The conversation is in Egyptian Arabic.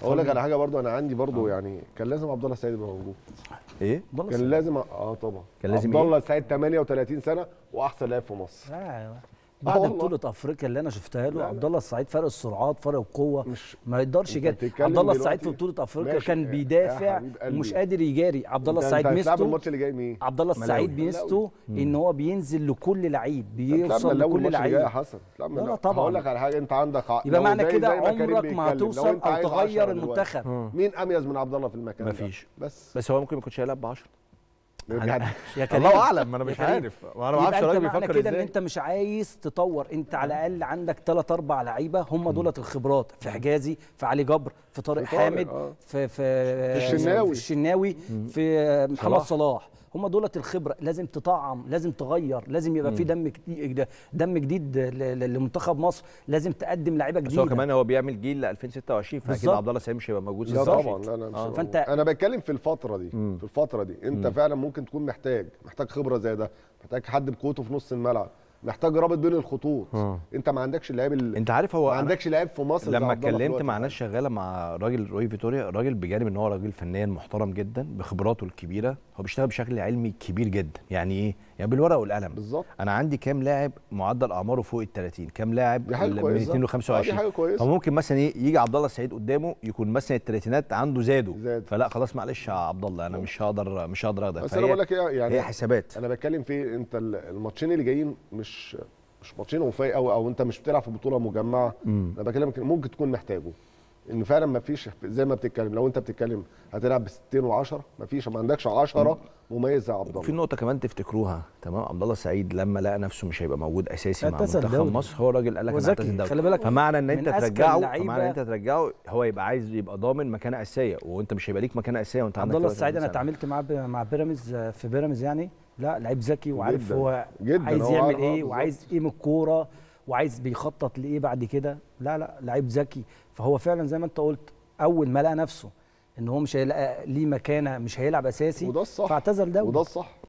اقول لك على حاجه برضو انا عندي برضو يعني كان لازم عبد الله السعيد يبقى موجود ايه عبد الله كان السعيد. لازم اه طبعا كان لازم عبد إيه؟ الله السعيد 38 سنه واحسن لاعب في مصر آه، بعد والله. بطولة افريقيا اللي انا شفتها له لا، عبد الله السعيد فرق السرعات فرق القوه مش ما يقدرش أنت كده بتتكلم عبد الله السعيد في دلوقتي- بطولة افريقيا ماشي، كان يا بيدافع حبيب قلبي. ومش قادر يجاري عبد الله أنت- السعيد أنت هتلعب ميزته الماتش اللي جاي مين؟ عبد الله السعيد ملاوي. ميزته ان هو بينزل لكل لعيب هتلعب بيوصل ملاوي لكل الماتش اللي جاي يا لعيب حسن هتلعب لا، لا، ملاوي. طبعاً. هقول لك على حاجه انت عندك ع- يبقى لو معنى زي- كده زي ما كريم عمرك ما بيتكلم، لو هتوصل أنت او عايز تغير 10 دلوقتي، المنتخب مين اميز من عبد الله في المكان ده؟ مفيش. بس بس هو ممكن ما يكونش هيلعب ب 10 بجد. يا كريم الله اعلم انا يا مش كريم. عارف وانا ما يبقى اعرفش انت الراجل معنى بيفكر كده ان ازاي انت مش عايز تطور انت على الاقل عندك ثلاث اربع لعيبه هم دولت الخبرات في حجازي في علي جبر في طارق في طارق، حامد آه. في في الشناوي. في الشناوي في محمد صلاح. صلاح هم دولت الخبره لازم تطعم لازم تغير لازم يبقى في دم جديد دم جديد ل- ل- لمنتخب مصر لازم تقدم لعيبه بس جديده هو كمان هو بيعمل جيل ل 2026 فاكيد بالظبط. عبد الله سعيد مش هيبقى موجود لا 26. طبعا لا لا مش آه. هيبقى فأنت- موجود. انا بتكلم في الفتره دي مم. في الفتره دي انت مم. فعلا ممكن تكون محتاج محتاج خبره زي ده محتاج حد بقوته في نص الملعب محتاج رابط بين الخطوط آه. انت ما عندكش اللعيب ال- انت عارف هو ما أنا- عندكش لعيب في مصر زي لما عبد الله في اتكلمت الوقت مع ده. ناس شغاله مع راجل روي فيتوريا الراجل بجانب ان هو راجل فنيا محترم جدا بخبراته الكبيره هو بيشتغل بشكل علمي كبير جدا يعني ايه يعني بالورقه والقلم بالظبط انا عندي كام لاعب معدل اعماره فوق ال 30 كام لاعب دي حاجه من كويسه 22 و آه، دي 25 حاجه كويسه فممكن مثلا ايه يجي عبد الله السعيد قدامه يكون مثلا الثلاثينات عنده زادوا زاد. فلا خلاص معلش يا عبد الله انا مش هقدر مش هقدر اخدك بس انا بقول لك ايه يعني هي حسابات انا بتكلم في انت ال- الماتشين اللي جايين مش مش ماتشين وفاي او او انت مش بتلعب في بطوله مجمعه مم. انا بكلمك إن ممكن تكون محتاجه ان فعلا ما فيش زي ما بتتكلم لو انت بتتكلم هتلعب ب 60 و10 ما فيش ما عندكش 10 مميز زي عبد في الله نقطة كمان تفتكروها تمام عبد الله السعيد لما لقى نفسه مش هيبقى موجود اساسي مع اعتزل منتخب دوري. مصر هو الراجل قال لك انا وذكي، اعتزل دوري خلي بالك فمعنى ان من انت أذكى ترجعه اللعيبة- فمعنى ان انت ترجعه هو يبقى عايز يبقى ضامن مكانه اساسيه وانت مش هيبقى ليك مكانه اساسيه وانت عبد عندك الله 33 السعيد انا سنة. اتعاملت معاه ب- مع بيراميدز آه، في بيراميدز يعني لا لعيب ذكي وعارف جداً، هو جداً، عايز هو يعمل عارف، آه، ايه بالظبط. وعايز ايه من الكوره وعايز بيخطط لايه بعد كده لا لا لعيب ذكي فهو فعلا زي ما انت قلت اول ما لقى نفسه ان هو مش هيلاقي ليه مكانه مش هيلعب اساسي وده الصح فاعتزل دوري وده الصح